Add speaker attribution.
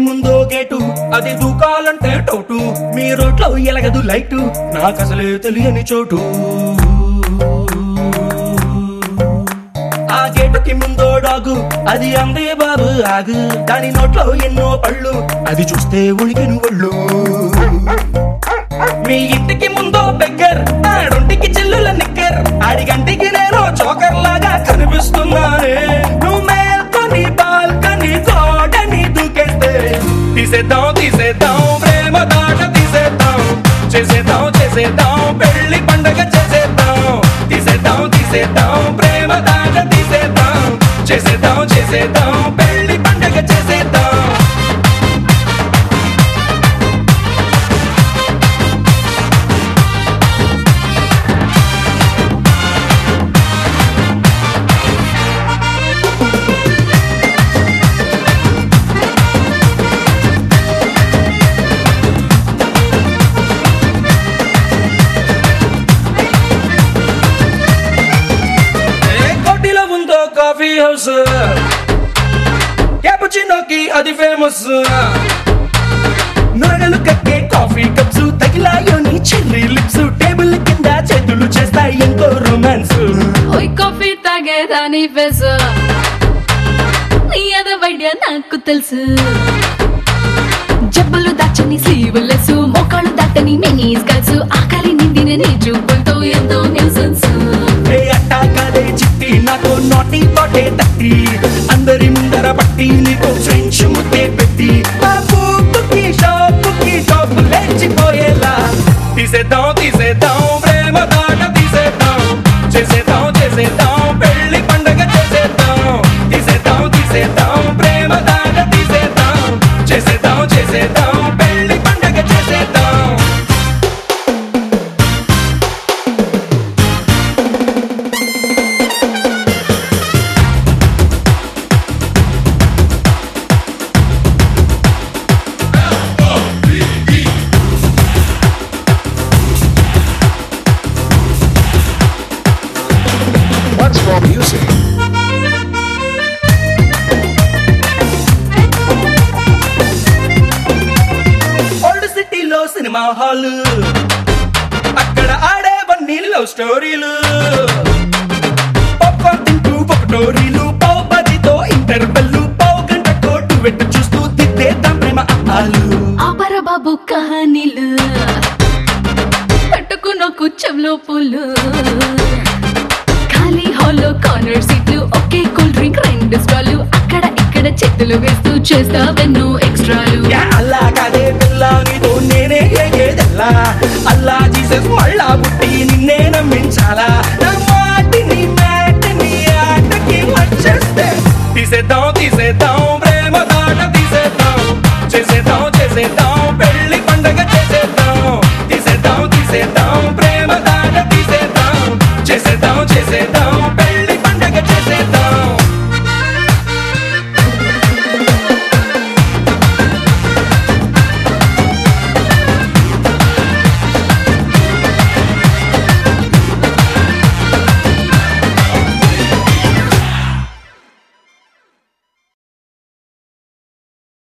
Speaker 1: ముందో గేటు అది దూకాలంటే టోటు మీ రోడ్లో ఎలగదు లైటు నాకు అసలే తెలియని చోటు ఆ గేటుకి ముందో డాగు అది అందే బాబు ఆగు దాని నోట్లో ఎన్నో పళ్ళు అది చూస్తే ఉలికిన ఒళ్ళు మీ ఇంటికి ముందో బెగ్గర్ ఆడొంటికి చిల్లుల నిక్కర్ ఆడిగంటికి నేను చోకర్ లాగా కనిపిస్తున్నానే నువ్వు మేల్కొని బాల్కని తోటని దూకేస్తే తీసేద్దాం తీసేద్దాం ప్రేమ దాట తీసేద్దాం చేసేద్దాం చేసేద్దాం పెళ్లి పండగ చేసేద్దాం తీసేద్దాం తీసేద్దాం ప్రేమ దాట తీసేద్దాం చేసేద్దాం చేసేద్దాం పెళ్లి పండగ చేసేద్దాం ఏ కోటిలో ఉందో కాఫీ హౌస్ క్యాపుచినోకి అది ఫేమస్ నగలు కక్కే కాఫీ కప్స్ తగిలాయోని చెర్రీ లిప్స్ టేబుల్ కింద చేతులు చేస్తాయి ఎంతో రొమాన్స్
Speaker 2: ఓయ్ కాఫీ తాగేదాని ఫెస్ నీ అదవైడ్య నాకు తెలుసు జబ్బులు దాచని స్లీవ్లెస్ మోకాళ్ళు దాటని మినీ స్కల్స్ ఆకలి నిండిన నీ చూపులతో ఎంతో న్యూసెన్స్
Speaker 1: ఏ అట్టాకాలే చిట్టి నాకు నోటి తోటే తట్టి అందరి ముందర పట్టి నీకు ఫ్రెంచ్ ముద్దే పెట్టి ఆ పూపుకి షాపుకి షాపు లేచిపోయేలా తీసేద్దాం తీసేద్దాం ప్రేమ దాట తీసేద్దాం చేసేద్దాం చేసేద్దాం పెళ్లి పండగ చేసేద్దాం తీసేద్దాం తీసేద్దాం ప్రేమ దాట తీసేద్దాం చేసేద్దాం చేసేద్దాం పెళ్లి పండగ చేసేద్దాం
Speaker 3: What's for music?
Speaker 1: ఓల్డ్ సిటీలో సినిమా హాల్ అక్కడ ఆడేవన్నీ లవ్ స్టోరీలు పాప్కార్న్ తింటూ పకటోరీలు పావు పదితో ఇంటర్వెల్లు పావు గంట కోటు వెట్టు చూస్తూ తిట్టేద్దాం ప్రేమ ఆలు
Speaker 2: ఆపర బాబు కహానీలు పట్టుకున్న కుచ్చంలో పూలు ఖాళీ హాల్లో కార్నర్ సీట్లు ఒకే కూల్ డ్రింక్ రెండు స్టాలు అక్కడ ఇక్కడ చేతులు వేస్తూ చేస్తావెన్నో ఎక్స్ట్రాలు
Speaker 1: యా అల్లా కాదే పిల్ల నీతో నేనే ఏదేదల్లా అల్లా జీసస్ మళ్ళా పుట్టి నిన్నే నమ్మించాలా నా మాటిని మాటిని ఆటకి వచ్చేస్తే తీసేద్దాం తీసేద్దాం ప్రేమ దాట తీసేద్దాం చేసేద్దాం చేసేద్దాం పెళ్లి పండగ చేసేద్దాం తీసేద్దాం తీసేద్దాం